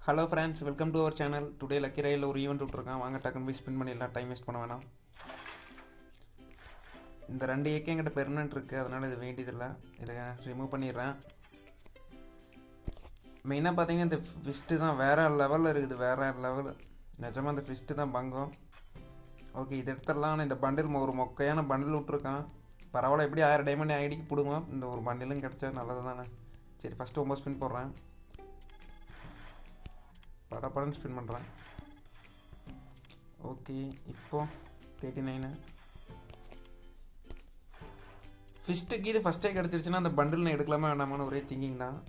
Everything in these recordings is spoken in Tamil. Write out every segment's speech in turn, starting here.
hello friends welcome to our channel today lucky royale ஒரு ஈவெண்ட் விட்ருக்கான் வாங்க டக்குன்னு போய் ஸ்பின் பண்ணிடலாம் டைம் வேஸ்ட் பண்ண வேணாம் இந்த ரெண்டு ஏக்கே என்கிட்ட பெர்மனன்ட் இருக்குது அதனால் இது வேண்டியதில்லை இதை ரிமூவ் பண்ணிடுறேன் மெயினாக பார்த்தீங்கன்னா இந்த ஃபிஸ்ட்டு தான் வேறு லெவலில் இருக்குது வேறு லெவல் நிஜமாக இந்த ஃபிஸ்ட்டு தான் பங்கம் ஓகே இது எடுத்துடலாம் ஆனால் இந்த பண்டில் ஒரு மொக்கையான பண்டில் விட்ருக்கான் பரவாயில்ல எப்படி ஆயிரம் டைமண்ட் ஐடிக்கு பிடுவோம் இந்த ஒரு பண்டிலும் கிடச்சா நல்லது தானே சரி ஃபஸ்ட்டு ஒம்பது ஸ்பின் போடுறேன் பட படன்னு ஸ்பின் பண்ணுறேன் ஓகே இப்போ தேர்ட்டி நைனு ஃபிஸ்ட்டுக்கு இது ஃபஸ்ட்டே கிடச்சிருச்சுன்னா அந்த பண்டில் நான் எடுக்கலாமா வேணாமான்னு ஒரே திங்கிங் தான்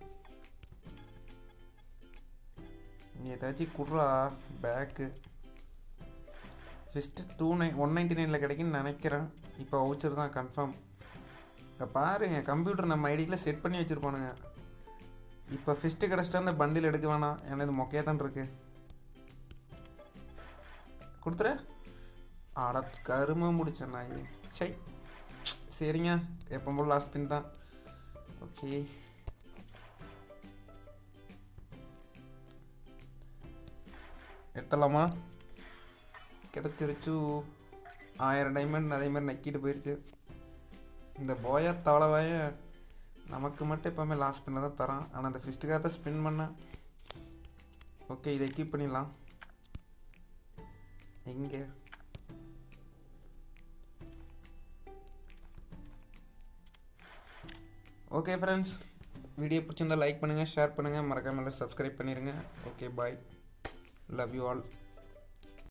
நீ ஏதாச்சும் குட்றா பேக்கு first two nine one ninety நைனில் கிடைக்குன்னு நினைக்கிறேன் இப்போ வவுச்சர் தான் கன்ஃபார்ம் இப்போ பாருங்க கம்ப்யூட்டர் நம்ம ஐடிக்கில் செட் பண்ணி வச்சுருப்பானுங்க இப்போ ஃபிஸ்ட்டு கிடச்சிட்டா அந்த பண்டில் எடுக்க வேணாம் ஏன்னா இது மொக்கையாக தான் இருக்கு கொடுத்துரு ஆட கருமை முடிச்சேன் நான் இது சரி சரிங்க எப்போ போல் லாஸ்ட் பின் தான் ஓகே எடுத்துடலாமா கிடச்சிருச்சு ஆயிரம் டைமண்ட் அதே மாதிரி நக்கிட்டு போயிடுச்சு இந்த போயா தவளவாய நமக்கு மட்டும் எப்போவுமே லாஸ்ட் பண்ண தான் தரான் ஆனால் அந்த ஃபிஸ்ட்டுக்காக தான் ஸ்பின் பண்ணேன் ஓகே இதை கீப் பண்ணிடலாம் எங்கே ஓகே ஃப்ரெண்ட்ஸ் வீடியோ பிடிச்சிருந்தா லைக் பண்ணுங்கள் ஷேர் பண்ணுங்கள் மறக்காமல் சப்ஸ்கிரைப் பண்ணிடுங்க okay bye love you all